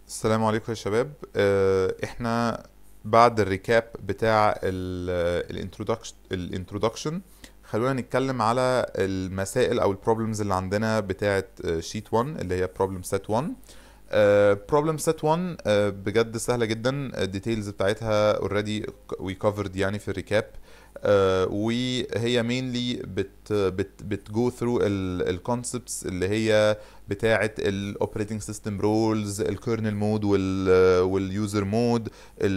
السلام عليكم يا شباب آه، احنا بعد الريكاب بتاع الانترودكشن الانترودكشن خلونا نتكلم على المسائل او البروبلمز اللي عندنا بتاعه شيت 1 اللي هي بروبلم سيت 1 بروبلم سيت 1 آه، بجد سهله جدا الديتيلز بتاعتها اوريدي وي كفرد يعني في الريكاب آه، وهي مينلي بت بت بتجو ثرو الكونسبتس اللي هي بتاعه الاوبريتنج سيستم رولز الكيرنل مود واليوزر مود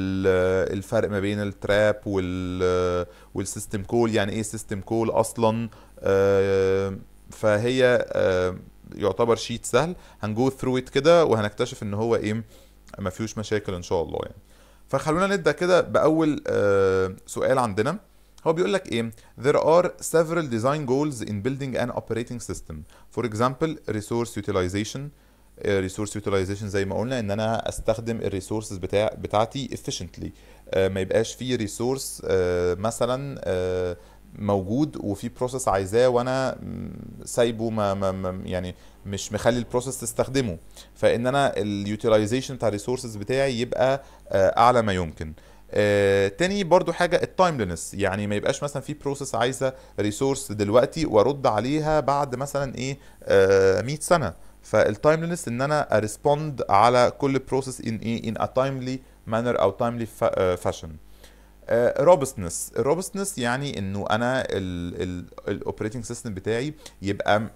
الفرق ما بين التراب وال والسيستم كول يعني ايه سيستم كول اصلا آه، فهي آه، يعتبر شيت سهل هنجو ثرو ات كده وهنكتشف ان هو ايه ما فيهوش مشاكل ان شاء الله يعني فخلونا نبدا كده باول آه، سؤال عندنا هو بيقول لك ايه there are several design goals in building an operating system for example resource utilization آه، resource utilization زي ما قلنا ان انا استخدم الريسورسز بتاع بتاعتي efficiently آه، ما يبقاش في ريسورس مثلا آه، موجود وفي بروسيس عايزاه وانا م، سايبه ما, ما, ما يعني مش مخلي البروسيس تستخدمه فان انا اليوتيلايزيشن بتاع الريسورسز بتاعي يبقى آه، اعلى ما يمكن آه، تاني برضو حاجة التايملينس يعني ما يبقاش مثلا في بروسيس عايزة ريسورس دلوقتي وارد عليها بعد مثلا ايه آه 100 سنة فالتايملينس ان انا ارسبوند على كل بروسيس ان ايه ان ا تايملي مانر او تايملي فاشن روبستنس الروبستنس يعني انه انا الاوبريتنج سيستم بتاعي يبقى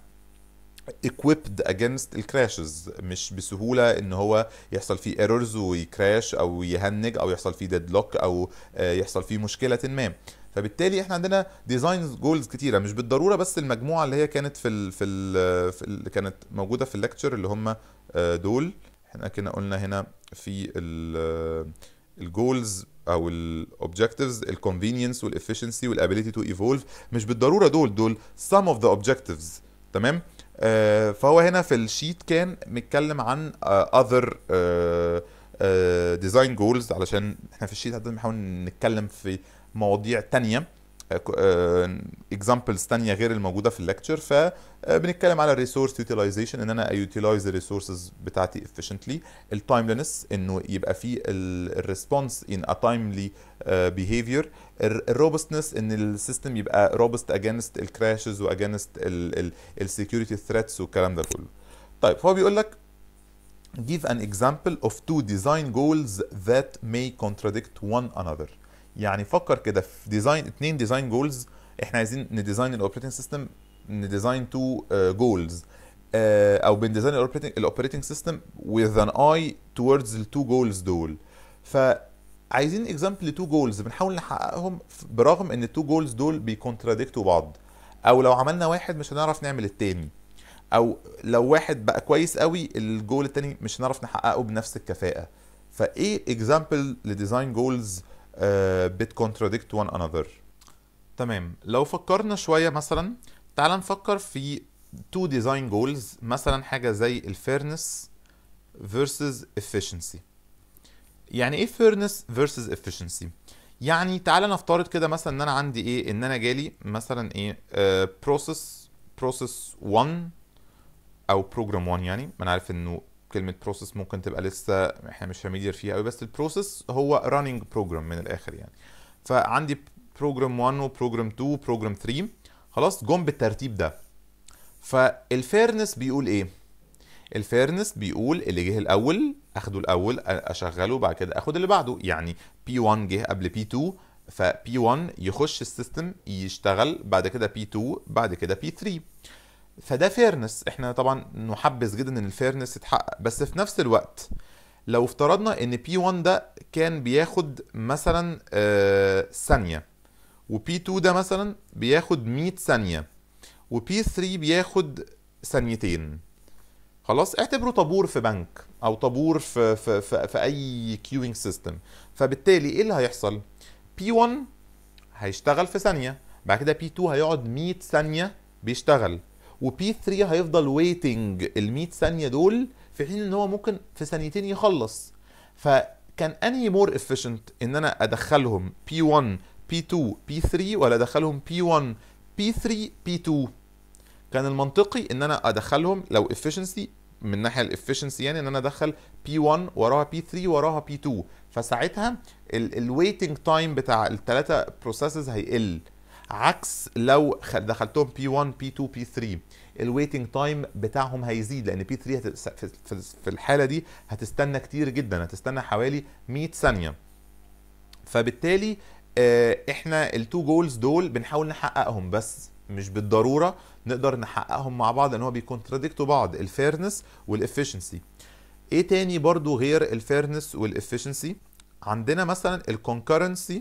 equipped against الكراشز مش بسهولة ان هو يحصل فيه ايرورز ويكراش او يهنج او يحصل فيه ديدلوك او آه، يحصل فيه مشكلة ما فبالتالي احنا عندنا ديزاين جولز كتيره مش بالضروره بس المجموعه اللي هي كانت في ال في ال في اللي كانت موجوده في الليكتشر اللي هم آه، دول احنا كنا قلنا هنا في الجولز او الاوبجكتيفز الكونفينينس والافشنسي والابيليتي تو ايفولف مش بالضروره دول دول some of the objectives تمام آه، فهو هنا في الشيت كان متكلم عن آه، other ديزاين جولز علشان احنا في الشيت عندنا بنحاول نتكلم في مواضيع تانية اكزامبلز تانية غير الموجودة في الليكتشر فبنتكلم على الريسورس يوتيلايزيشن ان انا يوتيلايز الريسورسز بتاعتي efficiently التايملينس انه يبقى في الريسبونس ان ا تايملي بيهيفير الروبستنس ان السيستم يبقى روبست اجينست الكراشز واجينست السكيورتي ثريتس والكلام ده كله طيب فهو بيقول لك give an example of two design goals that may contradict one another يعني فكر كده في ديزاين اتنين ديزاين جولز احنا عايزين نديزاين الاوبريتنج سيستم نديزاين تو جولز او بنديزاين الاوبريتنج سيستم with an eye towards التو جولز دول فعايزين اكزامبل لتو جولز بنحاول نحققهم برغم ان التو جولز دول بيكونتراديكتوا بعض او لو عملنا واحد مش هنعرف نعمل التاني او لو واحد بقى كويس قوي الجول التاني مش هنعرف نحققه بنفس الكفاءة فايه اكزامبل لديزاين جولز بتكونتراديكت وان انذر تمام لو فكرنا شويه مثلا تعال نفكر في تو ديزاين جولز مثلا حاجه زي الفيرنس versus efficiency يعني ايه fairness versus efficiency يعني تعالى نفترض كده مثلا ان انا عندي ايه ان انا جالي مثلا ايه بروسيس بروسيس 1 او بروجرام 1 يعني ما انا عارف انه كلمة بروسيس ممكن تبقى لسه احنا مش فاميليار فيها قوي بس البروسيس هو راننج بروجرام من الاخر يعني فعندي بروجرام 1 وبروجرام 2 وبروجرام 3 خلاص جم بالترتيب ده فالفيرنس بيقول ايه الفيرنس بيقول اللي جه الاول اخده الاول اشغله بعد كده اخد اللي بعده يعني بي 1 جه قبل بي 2 فبي 1 يخش السيستم يشتغل بعد كده بي 2 بعد كده بي 3 فده فيرنس احنا طبعا نحبذ جدا ان الفيرنس يتحقق بس في نفس الوقت لو افترضنا ان بي 1 ده كان بياخد مثلا آه، ثانيه وبي 2 ده مثلا بياخد 100 ثانيه وبي 3 بياخد ثانيتين خلاص اعتبره طابور في بنك او طابور في في في, في اي كيوينج سيستم فبالتالي ايه اللي هيحصل بي 1 هيشتغل في ثانيه بعد كده بي 2 هيقعد 100 ثانيه بيشتغل وبي 3 هيفضل ويتنج ال 100 ثانيه دول في حين ان هو ممكن في ثانيتين يخلص فكان انهي مور افيشنت ان انا ادخلهم بي 1 بي 2 بي 3 ولا ادخلهم بي 1 بي 3 بي 2 كان المنطقي ان انا ادخلهم لو efficiency من الناحيه الافشنسي يعني ان انا ادخل بي 1 وراها بي 3 وراها بي 2 فساعتها الويتنج تايم بتاع الثلاثه بروسيسز هيقل عكس لو خ- دخلتهم بي 1 بي 2 بي 3 الويتنج تايم بتاعهم هيزيد لان بي 3 هتس... في- في- في الحاله دي هتستنى كتير جدا هتستنى حوالي 100 ثانيه فبالتالي آه، احنا التو جولز دول بنحاول نحققهم بس مش بالضروره نقدر نحققهم مع بعض لان هو بيكونتراديكتوا بعض الفيرنس والافشنسي ايه تاني برضو غير الفيرنس والافشنسي عندنا مثلا الكونكرنسي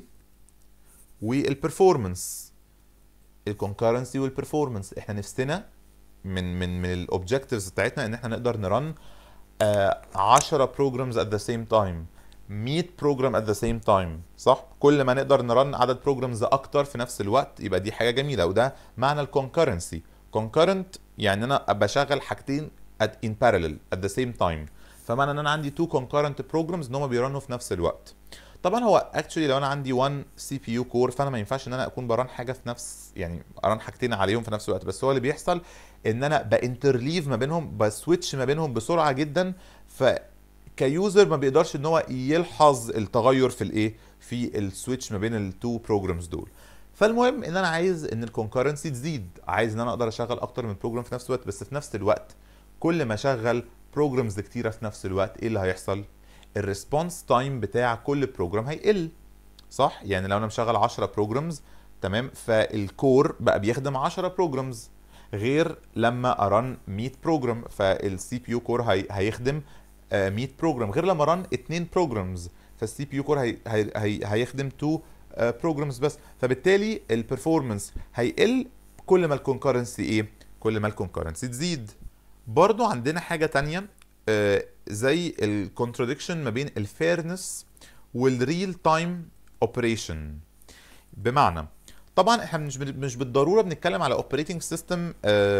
والبرفورمانس الكونكرنسي والبرفورمانس احنا نفسنا من من من الاوبجكتيفز بتاعتنا ان احنا نقدر نرن آه 10 بروجرامز ات ذا سيم تايم 100 بروجرام ات ذا سيم تايم صح كل ما نقدر نرن عدد بروجرامز اكتر في نفس الوقت يبقى دي حاجه جميله وده معنى الكونكرنسي كونكرنت يعني انا بشغل حاجتين at in parallel at the same time فمعنى ان انا عندي two concurrent programs ان هم بيرنوا في نفس الوقت طبعا هو اكشولي لو انا عندي 1 سي بي يو كور فانا ما ينفعش ان انا اكون بران حاجه في نفس يعني اران حاجتين عليهم في نفس الوقت بس هو اللي بيحصل ان انا بانترليف ما بينهم بسويتش ما بينهم بسرعه جدا ف كيوزر ما بيقدرش ان هو يلحظ التغير في الايه في السويتش ما بين التو بروجرامز دول فالمهم ان انا عايز ان الكونكرنسي تزيد عايز ان انا اقدر اشغل اكتر من بروجرام في نفس الوقت بس في نفس الوقت كل ما اشغل بروجرامز كتيره في نفس الوقت ايه اللي هيحصل الريسبونس تايم بتاع كل بروجرام هيقل صح يعني لو انا مشغل 10 بروجرامز تمام فالكور بقى بيخدم 10 بروجرامز غير لما ارن 100 بروجرام فالسي بي يو كور هي هيخدم آه، 100 بروجرام غير لما رن 2 بروجرامز فالسي بي يو كور هي هي هي هيخدم 2 بروجرامز بس فبالتالي البرفورمانس هيقل كل ما الكونكرنسي ايه كل ما الكونكرنسي تزيد برضو عندنا حاجة تانية آه، زي الكونتراديكشن ما بين الفيرنس والريل تايم اوبريشن بمعنى طبعا احنا مش بن- مش بالضروره بنتكلم على اوبريتنج سيستم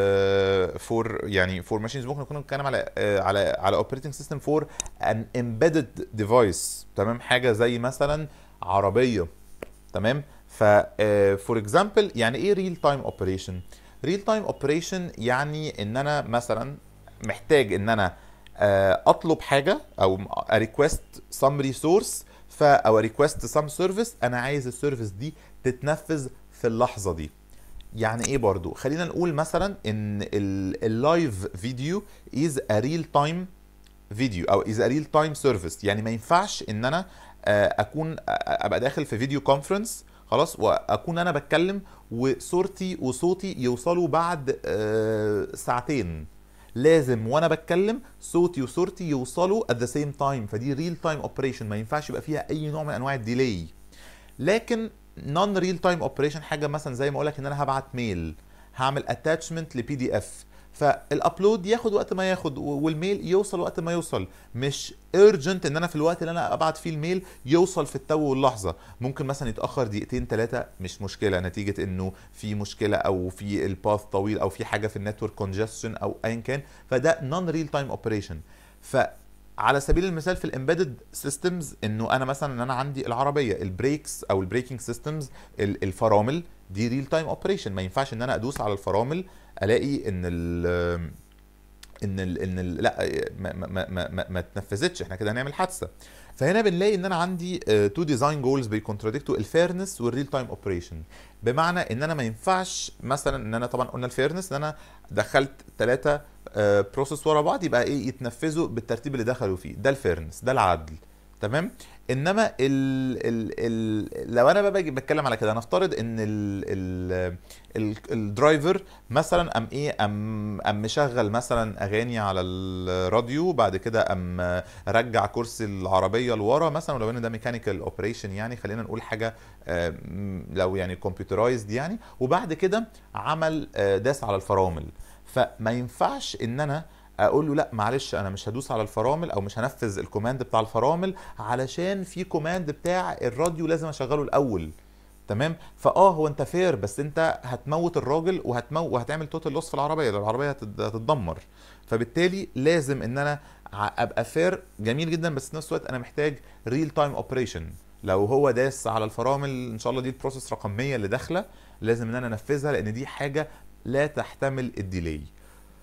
فور يعني فور ماشينز ممكن نكون بنتكلم على آه، على على اوبريتنج سيستم فور ان امبيدد ديفايس تمام حاجه زي مثلا عربيه تمام ف فور اكزامبل يعني ايه ريل تايم اوبريشن ريل تايم اوبريشن يعني ان انا مثلا محتاج ان انا آه، اطلب حاجه او ريكوست سم ريسورس ف او ريكوست سم سيرفيس انا عايز السيرفيس دي تتنفذ في اللحظه دي يعني ايه برضو خلينا نقول مثلا ان اللايف فيديو از ا ريل تايم فيديو او از ا ريل تايم سيرفيس يعني ما ينفعش ان انا آه، اكون آه، ابقى داخل في فيديو كونفرنس خلاص واكون انا بتكلم وصورتي وصوتي يوصلوا بعد آه، ساعتين لازم وانا بتكلم صوتي وصورتي يوصلوا at the same time فدي ريل تايم اوبريشن ما ينفعش يبقى فيها اي نوع من انواع الديلي لكن نون ريل تايم اوبريشن حاجه مثلا زي ما اقول لك ان انا هبعت ميل هعمل اتاتشمنت لبي دي اف فالابلود ياخد وقت ما ياخد والميل يوصل وقت ما يوصل مش urgent ان انا في الوقت اللي انا ابعت فيه الميل يوصل في التو واللحظه ممكن مثلا يتاخر دقيقتين ثلاثه مش مشكله نتيجه انه في مشكله او في الباث طويل او في حاجه في النتورك كونجستشن او ايا كان فده نون ريل تايم اوبريشن ف على سبيل المثال في الامبيدد سيستمز انه انا مثلا ان انا عندي العربيه البريكس او البريكنج سيستمز الفرامل دي ريل تايم اوبريشن ما ينفعش ان انا ادوس على الفرامل الاقي ان ال ان ال ان ال لا ما ما ما ما, ما اتنفذتش احنا كده هنعمل حادثه فهنا بنلاقي ان انا عندي تو ديزاين جولز بيكونتراديكتوا الفيرنس والريل تايم اوبريشن بمعنى ان انا ما ينفعش مثلا ان انا طبعا قلنا الفيرنس ان انا دخلت ثلاثه بروسيس ورا بعض يبقى ايه يتنفذوا بالترتيب اللي دخلوا فيه ده الفيرنس ده العدل تمام انما ال ال ال لو انا بقى باجي بتكلم على كده نفترض ان ال ال ال الدرايفر مثلا ام ايه ام ام مشغل مثلا اغاني على الراديو بعد كده ام رجع كرسي العربيه لورا مثلا ولو ان ده ميكانيكال اوبريشن يعني خلينا نقول حاجه آه، م- لو يعني كمبيوترايزد يعني وبعد كده عمل آه، داس على الفرامل فما ينفعش ان انا اقول له لا معلش انا مش هدوس على الفرامل او مش هنفذ الكوماند بتاع الفرامل علشان في كوماند بتاع الراديو لازم اشغله الاول تمام فاه هو انت فير بس انت هتموت الراجل وهتمو وهتعمل توتال لوس في العربيه ده العربيه هتت- هتتدمر فبالتالي لازم ان انا ع- ابقى فير جميل جدا بس في نفس الوقت انا محتاج ريل تايم اوبريشن لو هو داس على الفرامل ان شاء الله دي البروسيس رقم 100 اللي داخله لازم ان انا انفذها لان دي حاجه لا تحتمل الديلي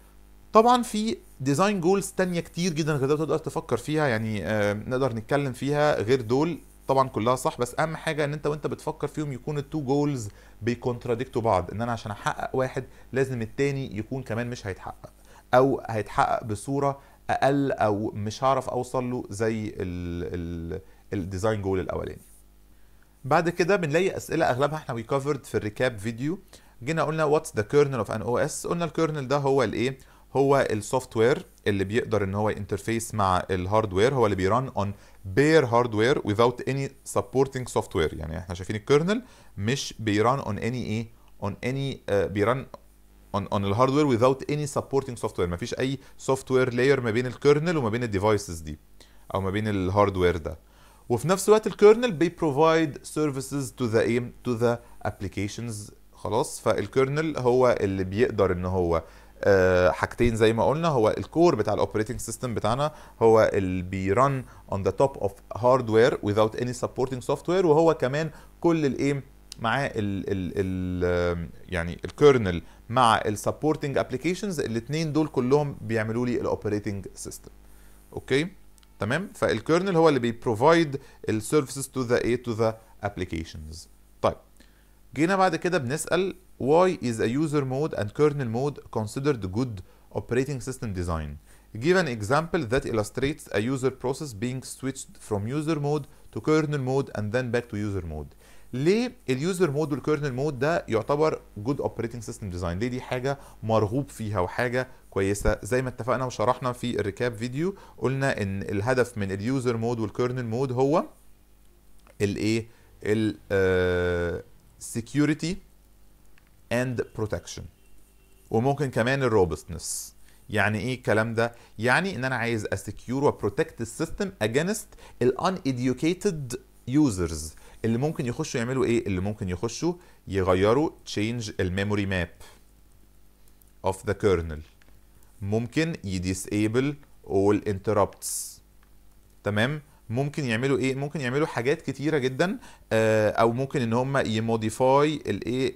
طبعا في ديزاين جولز تانية كتير جدا غير ده تقدر تفكر فيها يعني آه، نقدر نتكلم فيها غير دول طبعا كلها صح بس اهم حاجه ان انت وانت بتفكر فيهم يكون التو جولز بيكونتراديكتوا بعض ان انا عشان احقق واحد لازم التاني يكون كمان مش هيتحقق او هيتحقق بصوره اقل او مش هعرف اوصل له زي الديزاين جول الاولاني بعد كده بنلاقي اسئله اغلبها احنا وي كفرد في الريكاب فيديو جينا قلنا واتس ذا كيرنل اوف ان او اس قلنا الكيرنل ده هو الايه هو السوفت وير اللي بيقدر ان هو انترفيس مع الهاردوير هو اللي بيران اون بير هاردوير without any supporting software يعني احنا شايفين الكيرنل مش بيران اون اني ايه اون اني بيران on on الهاردوير without any supporting software مفيش اي سوفت وير لاير ما بين الكيرنل وما بين الديفايسز دي او ما بين الهاردوير ده وفي نفس الوقت الكيرنل بيبروفايد سيرفيسز تو ذا ايه تو ذا ابلكيشنز خلاص فالكيرنل هو اللي بيقدر ان هو آه، حاجتين زي ما قلنا هو الكور بتاع الاوبريتنج سيستم بتاعنا هو اللي بيرن اون ذا توب اوف هاردوير without any supporting software وهو كمان كل الايه معاه ال ال ال يعني الكيرنل مع السبورتنج ابلكيشنز الاثنين دول كلهم بيعملوا لي الاوبريتنج سيستم اوكي تمام فالكيرنل هو اللي بيبروفايد السيرفيسز تو ذا ايه تو ذا ابلكيشنز طيب جينا بعد كده بنسال why is a user mode and kernel mode considered good operating system design give an example that illustrates a user process being switched from user mode to kernel mode and then back to user mode ليه اليوزر مود والكيرنل مود ده يعتبر جود اوبريتنج سيستم ديزاين ليه دي حاجه مرغوب فيها وحاجه كويسه زي ما اتفقنا وشرحنا في الريكاب فيديو قلنا ان الهدف من اليوزر مود والكيرنل مود هو الايه السكيورتي اند بروتكشن وممكن كمان الروبستنس يعني ايه الكلام ده يعني ان انا عايز اسكيور وبروتكت السيستم اجينست الان educated يوزرز اللي ممكن يخشوا يعملوا ايه اللي ممكن يخشوا يغيروا change الميموري ماب of the kernel ممكن يديسable all interrupts تمام ممكن يعملوا ايه ممكن يعملوا حاجات كتيره جدا آه، او ممكن ان هم يموديفاي الايه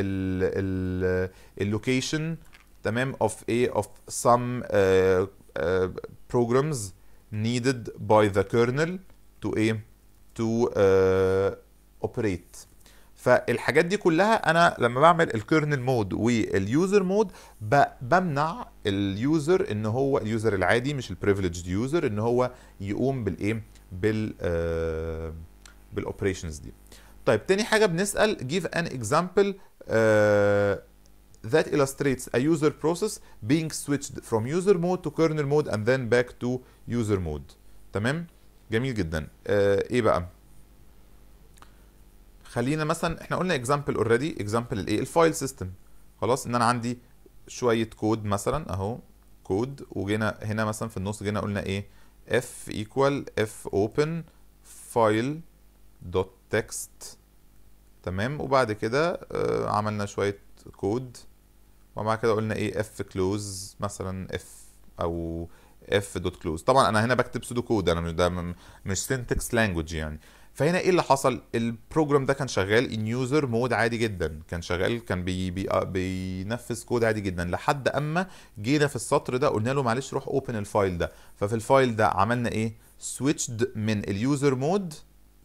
اللوكيشن تمام of ايه of some uh, uh, programs needed by the kernel to ايه to uh, operate فالحاجات دي كلها انا لما بعمل الكيرنل مود واليوزر مود بمنع اليوزر ان هو اليوزر العادي مش البريفليجد يوزر ان هو يقوم بالايه بال آه بالاوبريشنز دي طيب تاني حاجه بنسال give an example uh, that illustrates a user process being switched from user mode to kernel mode and then back to user mode تمام جميل جدا آه ايه بقى خلينا مثلا احنا قلنا اكزامبل اوريدي اكزامبل الايه الفايل سيستم خلاص ان انا عندي شويه كود مثلا اهو كود وجينا هنا مثلا في النص جينا قلنا ايه f equal f open file dot text تمام وبعد كده آه عملنا شويه كود وبعد كده قلنا ايه f close مثلا f او f dot close طبعا انا هنا بكتب سودو كود انا مش ده مش syntax language يعني فهنا ايه اللي حصل البروجرام ده كان شغال ان يوزر مود عادي جدا كان شغال كان بي بي بينفذ كود عادي جدا لحد اما جينا في السطر ده قلنا له معلش روح اوبن الفايل ده ففي الفايل ده عملنا ايه سويتشد من اليوزر مود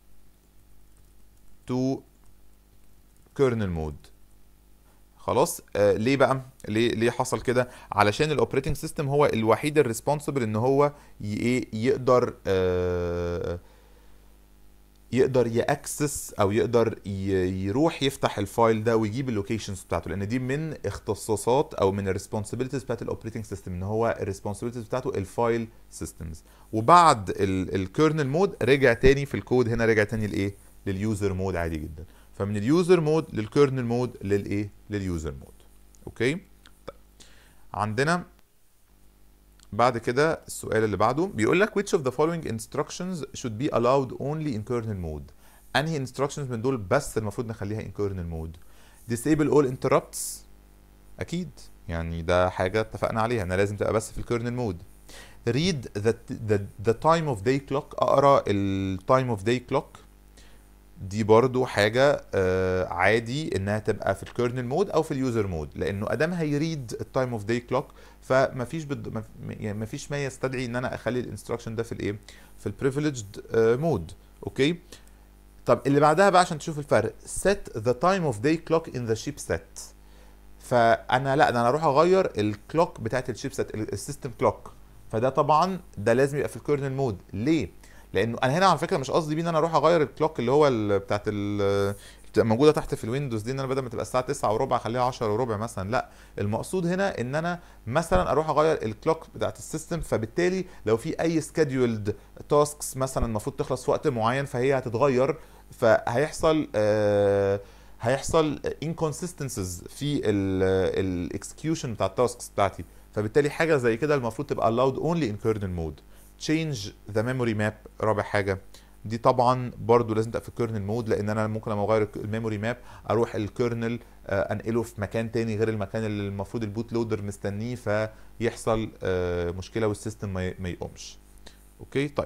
تو كيرنل مود خلاص آه ليه بقى ليه ليه حصل كده علشان الاوبريتنج سيستم هو الوحيد الريسبونسبل ان هو ي- يقدر آه يقدر ياكسس او يقدر ي- يروح يفتح الفايل ده ويجيب اللوكيشنز بتاعته لان دي من اختصاصات او من الريسبونسبيلتيز بتاعت الاوبريتنج سيستم ان هو الريسبونسبيلتيز بتاعته الفايل سيستمز وبعد الكيرنل مود رجع تاني في الكود هنا رجع تاني لايه لليوزر مود عادي جدا فمن اليوزر مود للكيرنل مود للايه لليوزر مود اوكي طيب. عندنا بعد كده السؤال اللي بعده بيقول لك which of the following instructions should be allowed only in kernel mode انهي instructions من دول بس المفروض نخليها in kernel mode disable all interrupts اكيد يعني ده حاجه اتفقنا عليها انها لازم تبقى بس في الكيرنل مود read the, the, the time of day clock اقرا ال time of day clock دي برضو حاجة آه عادي انها تبقى في الكيرنل مود او في اليوزر مود لانه ادام هيريد التايم اوف داي كلوك فمفيش بد... مف... يعني مفيش ما يستدعي ان انا اخلي الانستراكشن ده في الايه في البريفليجد مود اوكي طب اللي بعدها بقى عشان تشوف الفرق set the time of day clock in the chipset فانا لا ده انا اروح اغير الكلوك بتاعت الشيب سيت السيستم كلوك فده طبعا ده لازم يبقى في الكيرنل مود ليه لانه انا هنا على فكره مش قصدي بيه ان انا اروح اغير الكلوك اللي هو ال- بتاعت ال بتبقى موجوده تحت في الويندوز دي ان انا بدل ما تبقى الساعه 9 وربع اخليها 10 وربع مثلا لا المقصود هنا ان انا مثلا اروح اغير الكلوك بتاعت السيستم فبالتالي لو في اي سكادولد تاسكس مثلا المفروض تخلص في وقت معين فهي هتتغير فهيحصل آه هيحصل inconsistencies في الاكسكيوشن بتاع التاسكس بتاعتي فبالتالي حاجه زي كده المفروض تبقى allowed only in kernel mode change the memory map رابع حاجه دي طبعا برضو لازم تبقى في الكيرنل مود لان انا ممكن لما اغير الميموري ماب اروح الكيرنل انقله في مكان تاني غير المكان اللي المفروض البوت لودر مستنيه فيحصل آه، مشكله والسيستم ما ي- ما يقومش اوكي طيب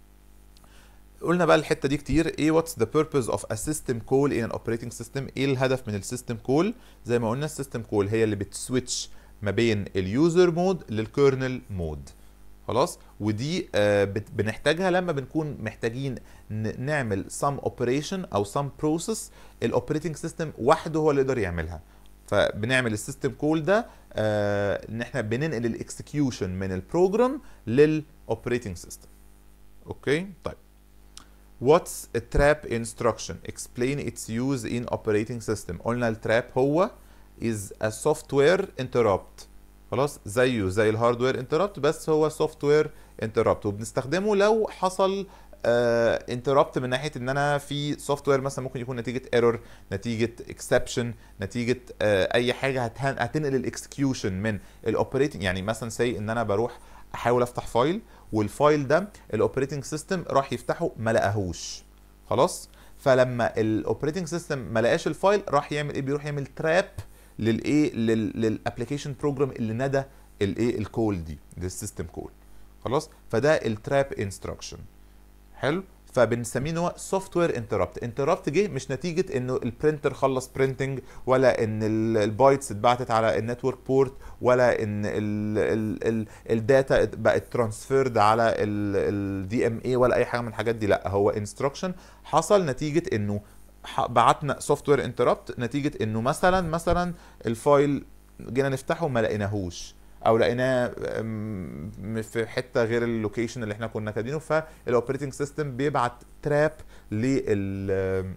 قلنا بقى الحته دي كتير ايه واتس ذا purpose اوف ا سيستم كول ان ان اوبريتنج سيستم ايه الهدف من السيستم كول زي ما قلنا السيستم كول هي اللي بتسويتش ما بين اليوزر مود للكيرنل مود خلاص ودي آه بت- بنحتاجها لما بنكون محتاجين ن- نعمل some operation او some process الاوبريتنج سيستم وحده هو اللي يقدر يعملها فبنعمل السيستم كول ده آه ان احنا بننقل الاكسكيوشن من البروجرام للاوبريتنج سيستم اوكي طيب What's a trap instruction? Explain its use in operating system. قلنا التراب هو is a software interrupt. خلاص زيه زي الهاردوير انتربت بس هو سوفت وير انتربت وبنستخدمه لو حصل انتربت من ناحيه ان انا في سوفت وير مثلا ممكن يكون نتيجه ايرور نتيجه اكسبشن نتيجه آه اي حاجه هتهن- هتنقل الاكسكيوشن من الاوبريتنج يعني مثلا سي ان انا بروح احاول افتح فايل والفايل ده الاوبريتنج سيستم راح يفتحه ما لقاهوش خلاص فلما الاوبريتنج سيستم ما لقاش الفايل راح يعمل ايه بيروح يعمل تراب للايه للابلكيشن بروجرام اللي ندى الايه الكول دي للسيستم كول خلاص فده التراب انستراكشن حلو فبنسميه ان هو سوفت وير انتربت انتربت جه مش نتيجه انه البرينتر خلص برينتنج ولا ان ال- البايتس اتبعتت على النتورك بورت ولا ان الداتا بقت ترانسفيرد على الدي ام اي ولا اي حاجه من الحاجات دي لا هو انستراكشن حصل نتيجه انه ح- بعتنا سوفت وير انتربت نتيجه انه مثلا مثلا الفايل جينا نفتحه ما لقيناهوش او لقيناه أم، في حته غير اللوكيشن اللي احنا كنا كاتبينه فالاوبريتنج سيستم بيبعت تراب لل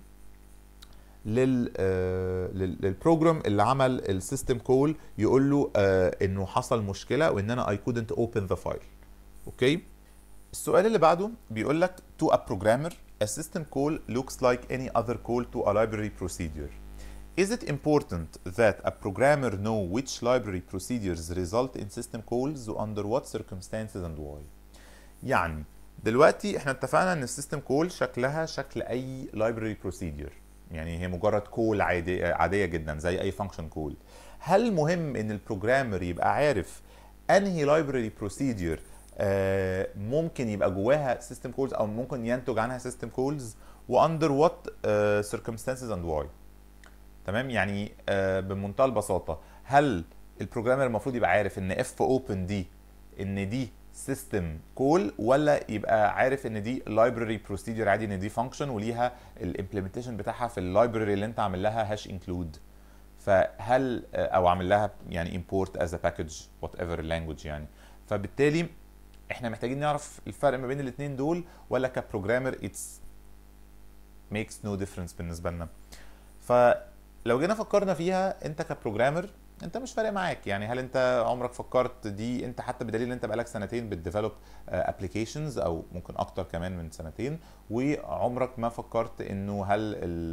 لل آه، لل- للبروجرام اللي عمل السيستم كول يقول له آه، انه حصل مشكله وان انا I couldn't open the file اوكي السؤال اللي بعده بيقول لك to a programmer a system call looks like any other call to a library procedure Is it important that a programmer know which library procedures result in system calls under what circumstances and why? يعني دلوقتي احنا اتفقنا ان السيستم كول شكلها شكل اي لايبرري بروسيدور يعني هي مجرد كول عادية عادية جدا زي اي فانكشن كول هل مهم ان البروجرامر يبقى عارف انهي لايبرري بروسيدور ممكن يبقى جواها سيستم كولز او ممكن ينتج عنها سيستم كولز واندر وات circumstances and why تمام يعني آه بمنتهى البساطه هل البروجرامر المفروض يبقى عارف ان اف اوبن دي ان دي سيستم كول ولا يبقى عارف ان دي لايبرري بروسيدور عادي ان دي فانكشن وليها الامبلمنتيشن بتاعها في اللايبرري اللي انت عامل لها هاش انكلود فهل آه، او عامل لها يعني import as a package whatever language يعني فبالتالي احنا محتاجين نعرف الفرق ما بين الاثنين دول ولا كبروجرامر اتس makes no difference بالنسبه لنا فلو جينا فكرنا فيها انت كبروجرامر انت مش فارق معاك يعني هل انت عمرك فكرت دي انت حتى بدليل ان انت بقالك سنتين بتديفلوب ابلكيشنز او ممكن اكتر كمان من سنتين وعمرك ما فكرت انه هل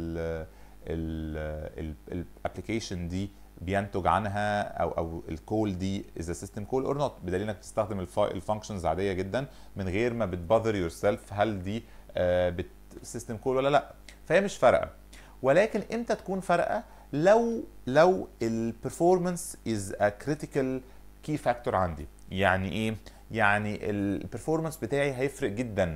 الابلكيشن دي بينتج عنها او او الكول دي از سيستم كول اور نوت بدليل انك بتستخدم الفانكشنز عاديه جدا من غير ما بتبذر يور سيلف هل دي سيستم كول ولا لا فهي مش فارقه ولكن امتى تكون فارقه لو لو البرفورمانس از ا كريتيكال كي فاكتور عندي يعني ايه يعني البرفورمانس بتاعي هيفرق جدا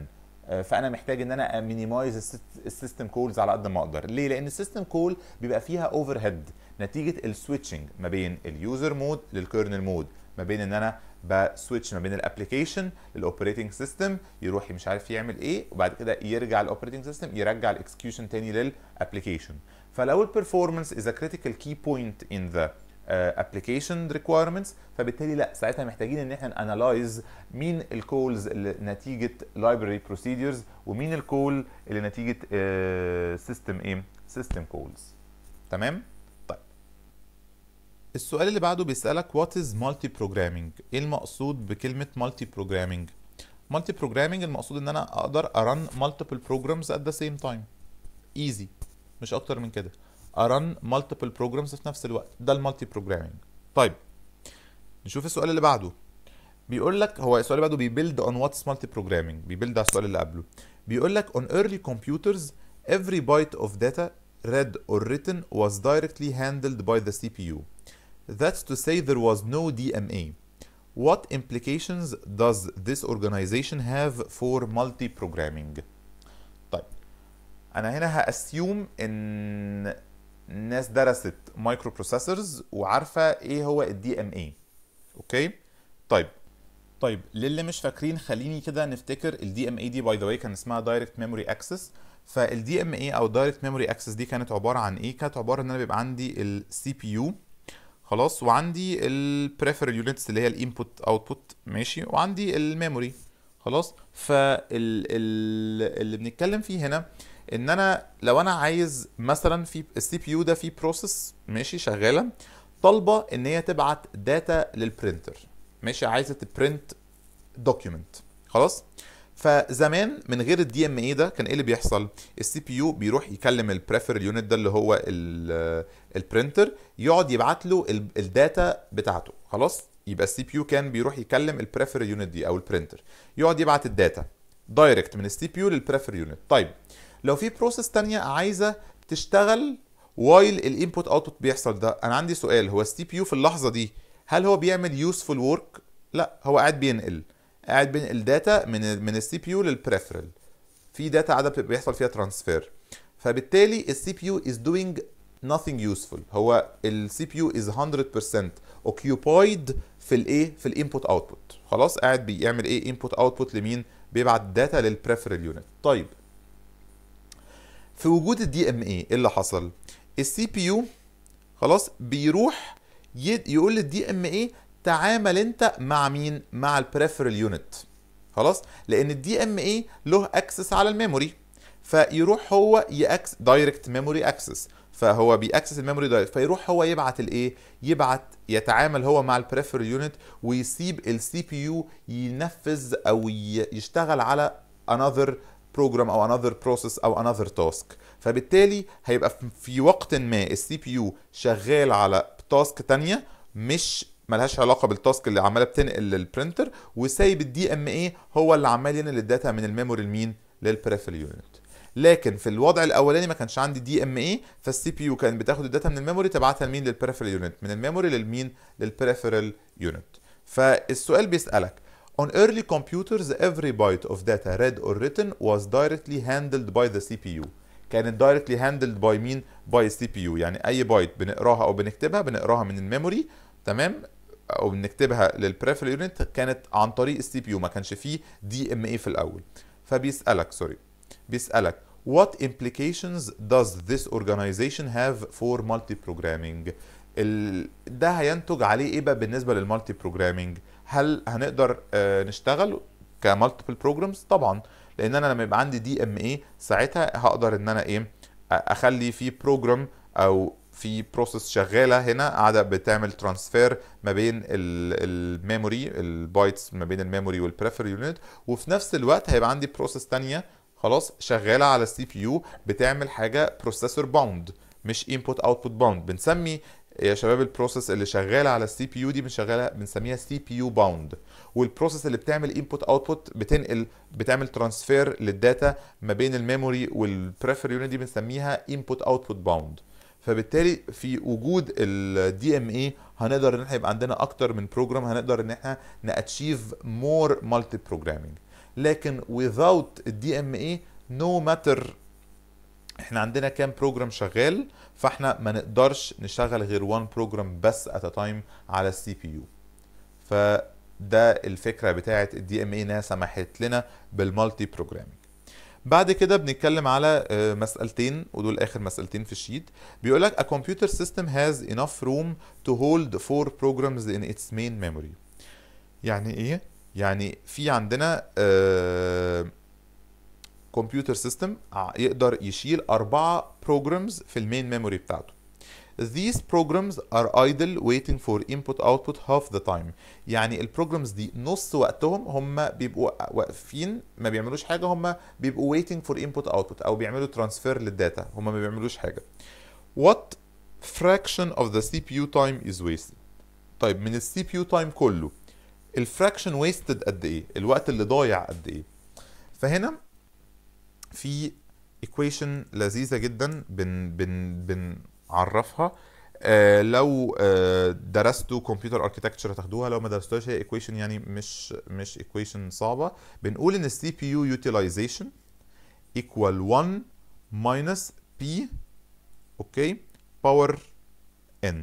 آه، فانا محتاج ان انا مينيمايز السيستم كولز على قد ما اقدر ليه لان السيستم كول بيبقى فيها اوفر هيد نتيجه السويتشنج ما بين اليوزر مود للكيرنل مود ما بين ان انا بسويتش ما بين الابلكيشن للاوبريتنج سيستم يروح مش عارف يعمل ايه وبعد كده يرجع الاوبريتنج سيستم يرجع الاكسكيوشن تاني للابلكيشن فلو البرفورمانس از كريتيكال كي بوينت ان ذا ابلكيشن ريكويرمنتس فبالتالي لا ساعتها محتاجين ان احنا انالايز مين الكولز اللي نتيجه لايبرري بروسيدرز ومين الكول اللي نتيجه سيستم ايه سيستم كولز تمام طيب السؤال اللي بعده بيسالك وات از مالتي بروجرامينج ايه المقصود بكلمه مالتي بروجرامينج مالتي بروجرامينج المقصود ان انا اقدر ارن مالتيبل بروجرامز ات ذا سيم تايم ايزي مش اكتر من كده ارن مالتيبل بروجرامز في نفس الوقت ده المالتي بروجرامينج طيب نشوف السؤال اللي بعده بيقول لك هو السؤال اللي بعده بيبيلد اون واتس مالتي بروجرامينج بيبيلد على السؤال اللي قبله بيقول لك on early computers every byte of data read or written was directly handled by the CPU that's to say there was no DMA what implications does this organization have for multi-programming طيب انا هنا هاسيوم ان الناس درست مايكرو بروسيسورز وعارفه ايه هو الدي ام اي اوكي طيب طيب للي مش فاكرين خليني كده نفتكر الدي ام اي دي باي ذا واي كان اسمها دايركت ميموري اكسس فالدي ام اي او دايركت ميموري اكسس دي كانت عباره عن ايه كانت عباره ان انا بيبقى عندي السي بي يو خلاص وعندي البريفرال يونتس اللي هي الانبوت اوتبوت ماشي وعندي الميموري خلاص فاللي بنتكلم فيه هنا ان انا لو انا عايز مثلا في السي بي يو ده في بروسيس ماشي شغاله طالبه ان هي تبعت داتا للبرينتر ماشي عايزه تبرنت دوكيومنت خلاص فزمان من غير الدي ام اي ده كان ايه اللي بيحصل السي بي يو بيروح يكلم البريفر يونت ده اللي هو البرينتر يقعد يبعت له الداتا بتاعته خلاص يبقى السي بي يو كان بيروح يكلم البريفر يونت دي او البرينتر يقعد يبعت الداتا دايركت من السي بي يو للبريفر يونت طيب لو في بروسيس تانية عايزه تشتغل وايل الانبوت اوتبوت بيحصل ده انا عندي سؤال هو السي بي يو في اللحظه دي هل هو بيعمل يوسفول ورك لا هو قاعد بينقل قاعد بينقل داتا من من السي بي يو للبريفرال في داتا قاعده بيحصل فيها ترانسفير فبالتالي السي بي يو از دوينج nothing useful هو السي بي يو از 100% occupied في الايه في الانبوت اوتبوت خلاص قاعد بيعمل ايه انبوت اوتبوت لمين بيبعت داتا للبريفرال يونت طيب في وجود الدي ام اي ايه اللي حصل السي بي يو خلاص بيروح يقول للدي ام اي تعامل انت مع مين مع البريفرال يونت خلاص لان الدي ام اي له اكسس على الميموري فيروح هو ياكس دايركت ميموري اكسس فهو بيأكسس الميموري دايركت فيروح هو يبعت الايه يبعت يتعامل هو مع البريفرال يونت ويسيب السي بي يو ينفذ او يشتغل على another بروجرام او another process او another task فبالتالي هيبقى في وقت ما السي بي يو شغال على تاسك تانية مش ملهاش علاقه بالتاسك اللي عماله بتنقل للبرنتر وسايب الدي ام اي هو اللي عمال ينقل الداتا من الميموري لمين للبريفرال يونت لكن في الوضع الاولاني ما كانش عندي دي ام اي فالسي بي يو كان بتاخد الداتا من الميموري تبعتها لمين للبريفرال يونت من الميموري للمين للبريفرال يونت فالسؤال بيسالك On early computers, every byte of data read or written was directly handled by the CPU. كانت directly handled by مين؟ by CPU يعني أي بايت بنقراها أو بنكتبها بنقراها من الميموري تمام؟ أو بنكتبها للبريفرال يونت كانت عن طريق السي بي يو ما كانش فيه دي ام اي في الأول. فبيسألك سوري بيسألك What implications does this organization have for multi-programming؟ ال... ده هينتج عليه ايه بقى بالنسبه للمالتي بروجرامينج هل هنقدر آه نشتغل كمالتيبل بروجرامز طبعا لان انا لما يبقى عندي دي ام اي ساعتها هقدر ان انا ايه اخلي في بروجرام او في بروسيس شغاله هنا قاعده بتعمل ترانسفير ما بين الميموري البايتس ما بين الميموري والبريفر يونت وفي نفس الوقت هيبقى عندي بروسيس تانية خلاص شغاله على السي بي يو بتعمل حاجه بروسيسور باوند مش انبوت اوتبوت باوند بنسمي يا شباب البروسيس اللي شغاله على السي بي يو دي بنشغلها بنسميها سي بي يو باوند والبروسيس اللي بتعمل انبوت اوتبوت بتنقل بتعمل ترانسفير للداتا ما بين الميموري والبريفر يونت دي بنسميها انبوت اوتبوت باوند فبالتالي في وجود الدي ام اي هنقدر ان احنا يبقى عندنا اكتر من بروجرام هنقدر ان احنا ناتشيف مور مالتي بروجرامينج لكن without الدي ام اي no matter احنا عندنا كام بروجرام شغال فاحنا ما نقدرش نشغل غير وان بروجرام بس ات تايم على السي بي يو فده الفكره بتاعه الدي ام اي انها سمحت لنا بالمالتي بروجرامينج بعد كده بنتكلم على آه، مسألتين ودول آخر مسألتين في الشيت بيقول لك a computer system has enough room to hold four programs in its main memory يعني ايه؟ يعني في عندنا كمبيوتر سيستم يقدر يشيل أربعة programs في المين ميموري بتاعته These programs are idle waiting for input output half the time يعني البروجرامز دي نص وقتهم هم بيبقوا واقفين ما بيعملوش حاجه هم بيبقوا waiting for input output او بيعملوا ترانسفير للداتا هم ما بيعملوش حاجه What fraction of the CPU time is wasted طيب من السي بي يو تايم كله الفراكشن ويستد قد ايه الوقت اللي ضايع قد ايه فهنا في equation لذيذة جدا بن بن بنعرفها آه لو آه درستوا كمبيوتر اركيتكتشر هتاخدوها لو ما درستوهاش هي equation يعني مش مش equation صعبة بنقول ان السي بي يو utilization equal 1 minus p اوكي باور n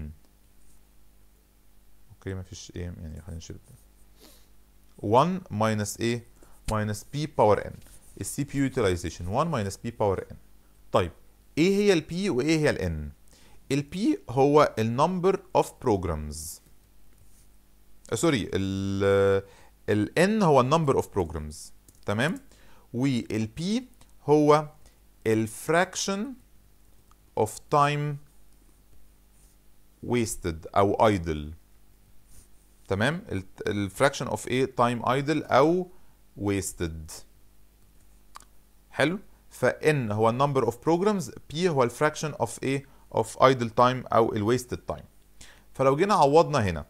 اوكي مفيش ايه يعني خلينا نشيل 1 minus ايه minus p باور n السي بي يو utilization 1 minus p باور n طيب ايه هي البي وايه هي الان البي هو النمبر اوف بروجرامز سوري ال الان هو النمبر اوف بروجرامز تمام والبي هو الفراكشن اوف تايم wasted او idle تمام الفراكشن اوف ايه تايم idle او wasted حلو فان هو النمبر اوف بروجرامز بي هو الفراكشن اوف ايه اوف ايدل تايم او الويستد تايم فلو جينا عوضنا هنا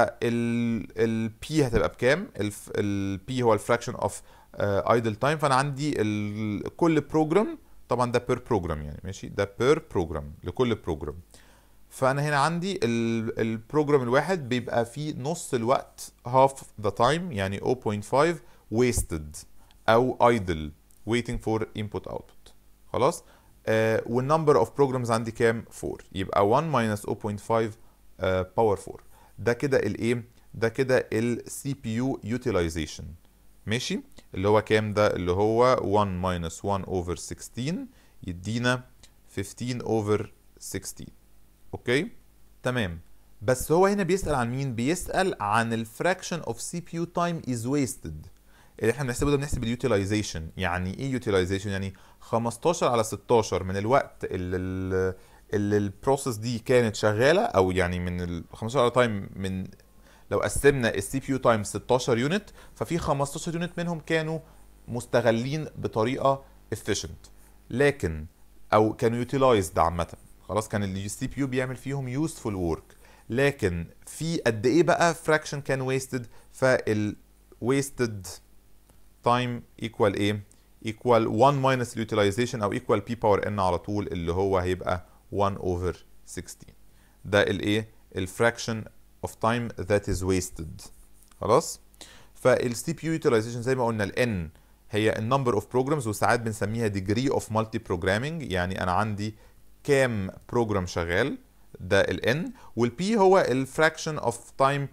فالبي هتبقى بكام البي هو الفراكشن اوف ايدل تايم فانا عندي ال- كل بروجرام طبعا ده بير بروجرام يعني ماشي ده بير بروجرام لكل بروجرام فانا هنا عندي البروجرام الواحد بيبقى فيه نص الوقت half the time يعني 0.5 wasted او idle waiting for input output خلاص آه والنمبر اوف بروجرامز عندي كام 4 يبقى 1 minus 0.5 باور 4 ده كده الايه ده كده السي بي يو utilization ماشي اللي هو كام ده اللي هو 1 minus 1 over 16 يدينا 15 over 16 اوكي تمام بس هو هنا بيسأل عن مين بيسأل عن الفراكشن اوف سي بي يو تايم از ويستد اللي احنا بنحسبه ده بنحسب اليوتيلايزيشن يعني ايه يوتيلايزيشن يعني 15 على 16 من الوقت اللي ال- اللي البروسيس دي كانت شغاله او يعني من ال 15 على تايم من لو قسمنا السي بي يو تايم 16 يونت ففي 15 يونت منهم كانوا مستغلين بطريقه efficient لكن او كانوا يوتيلايزد عامه خلاص كان السي بي يو بيعمل فيهم يوزفول ورك لكن في قد ايه بقى فراكشن كان ويستد فال wasted time equal ايه equal 1 minus utilization او equal p power n على طول اللي هو هيبقى 1 over 16 ده الايه الفراكشن of time that is wasted خلاص فالسي بي يو utilization زي ما قلنا ال n هي النمبر اوف بروجرامز وساعات بنسميها degree of multi programming يعني انا عندي كام بروجرام شغال ده ال n والبي هو الفراكشن اوف تايم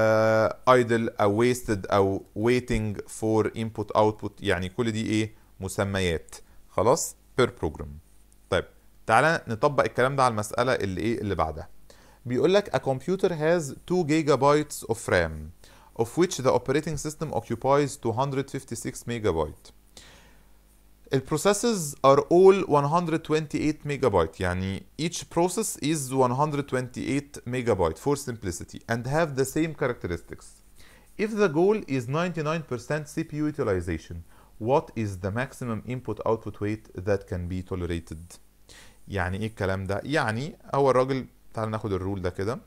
ايدل او wasted او waiting for input output يعني كل دي ايه مسميات خلاص per program طيب تعالى نطبق الكلام ده على المسألة اللي ايه اللي بعدها بيقول لك a computer has 2 gigabytes of RAM of which the operating system occupies 256 megabyte البروسيسز are all 128 megabyte يعني each process is 128 megabyte for simplicity and have the same characteristics. If the goal is 99% CPU utilization, what is the maximum input output weight that can be tolerated? يعني ايه الكلام ده؟ يعني هو الراجل تعال ناخد الرول ده كده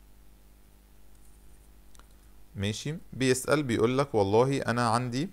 ماشي بيسأل بيقول لك والله انا عندي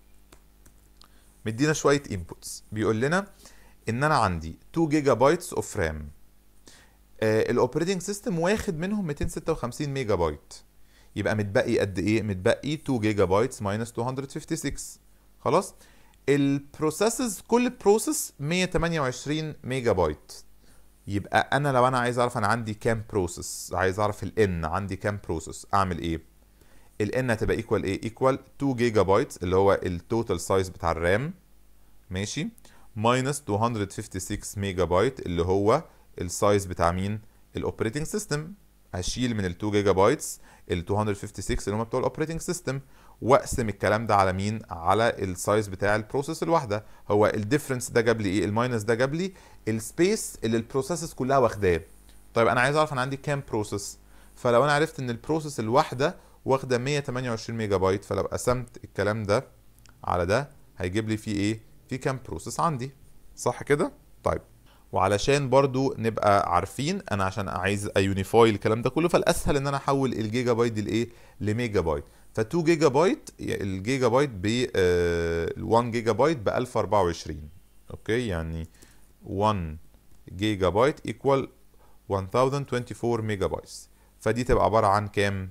مدينا شويه انبوتس بيقول لنا ان انا عندي 2 جيجا بايتس اوف رام الاوبريتنج سيستم واخد منهم 256 ميجا بايت يبقى متبقي قد ايه متبقي 2 جيجا بايتس ماينس 256 خلاص البروسيسز كل بروسيس 128 ميجا بايت يبقى انا لو انا عايز اعرف انا عندي كام بروسيس عايز اعرف الان عندي كام بروسيس اعمل ايه الان هتبقى ايكوال ايه ايكوال 2 جيجا بايت اللي هو التوتال سايز بتاع الرام ماشي ماينس 256 ميجا بايت اللي هو السايز بتاع مين الاوبريتنج سيستم هشيل من ال 2 جيجا بايتس ال 256 اللي هم بتوع الاوبريتنج سيستم واقسم الكلام ده على مين على السايز بتاع البروسيس الواحده هو الديفرنس ده جاب لي ايه الماينس ده جاب لي السبيس اللي البروسيسز كلها واخداه طيب انا عايز اعرف انا عندي كام بروسيس فلو انا عرفت ان البروسيس الواحده واخده 128 ميجا بايت فلو قسمت الكلام ده على ده هيجيب لي فيه ايه في كام بروسيس عندي صح كده طيب وعلشان برضو نبقى عارفين انا عشان عايز ايونيفاي الكلام ده كله فالاسهل ان انا احول الجيجا بايت دي لايه لميجا بايت ف 2 جيجا بايت الجيجا بايت ب ال 1 جيجا بايت ب 1024 اوكي يعني 1 جيجا بايت ايكوال 1024 ميجا بايت فدي تبقى عباره عن كام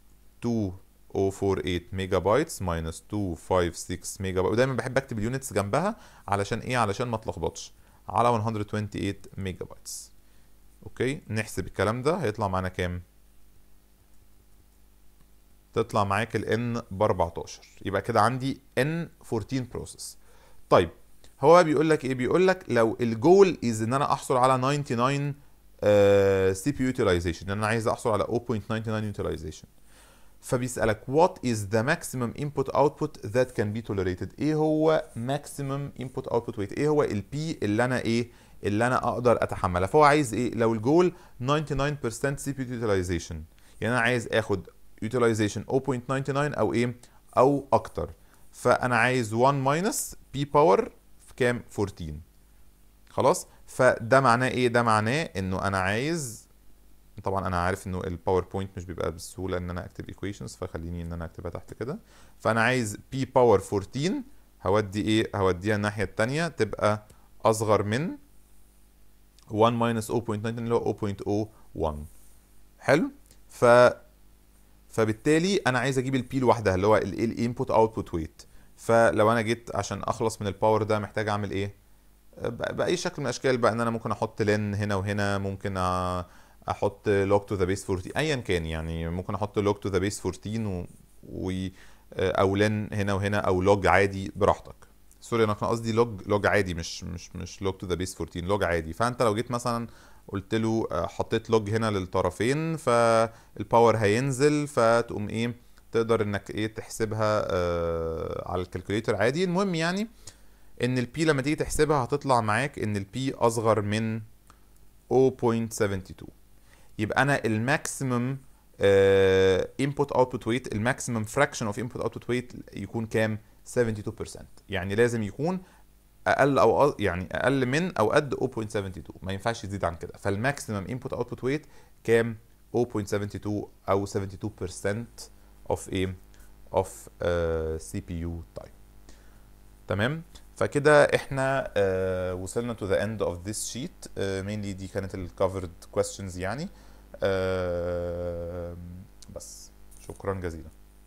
2048 ميجا بايتس ماينس 256 ميجا بايت ودايما بحب اكتب اليونتس جنبها علشان ايه علشان ما اتلخبطش على 128 ميجا بايتس اوكي نحسب الكلام ده هيطلع معانا كام تطلع معاك ال n ب 14 يبقى كده عندي n 14 بروسيس طيب هو بقى بيقول لك ايه بيقول لك لو الجول از ان انا احصل على 99 سي بي يوتيلايزيشن ان انا عايز احصل على 0.99 يوتيلايزيشن فبيسألك what is the maximum input output that can be tolerated ايه هو maximum input output weight ايه هو البي اللي انا ايه اللي انا اقدر اتحملها فهو عايز ايه لو الجول 99% سي بي utilization يعني انا عايز اخد utilization 0.99 او ايه او اكتر فانا عايز 1 minus p power في كام 14 خلاص فده معناه ايه ده معناه انه انا عايز طبعا انا عارف انه الباوربوينت مش بيبقى بالسهوله ان انا اكتب ايكويشنز فخليني ان انا اكتبها تحت كده فانا عايز p باور 14 هودي ايه هوديها الناحيه الثانيه تبقى اصغر من 1 minus 0.99 اللي هو 0.01 حلو ف فبالتالي انا عايز اجيب البي لوحدها اللي هو الانبوت اوتبوت ويت فلو انا جيت عشان اخلص من الباور ده محتاج اعمل ايه باي شكل من الاشكال بقى ان انا ممكن احط لين هنا وهنا ممكن احط لوج تو ذا بيس 14 ايا كان يعني ممكن احط لوج تو ذا بيس 14 و, و او لين هنا وهنا او لوج عادي براحتك سوري انا كان قصدي لوج لوج عادي مش مش مش لوج تو ذا بيس 14 لوج عادي فانت لو جيت مثلا قلت له حطيت لوج هنا للطرفين فالباور هينزل فتقوم ايه تقدر انك ايه تحسبها آه على الكالكوليتر عادي المهم يعني ان البي لما تيجي تحسبها هتطلع معاك ان البي اصغر من 0.72 يبقى انا الماكسيمم انبوت اوتبوت ويت الماكسيمم فراكشن اوف انبوت اوتبوت ويت يكون كام 72% يعني لازم يكون اقل او يعني اقل من او قد 0.72 ما ينفعش يزيد عن كده فالماكسيمم انبوت اوتبوت ويت كام 0.72 او 72% of ايه of سي بي يو تايم تمام فكده احنا uh, وصلنا to the end of this sheet uh, mainly دي كانت ال covered questions يعني uh, بس شكرا جزيلا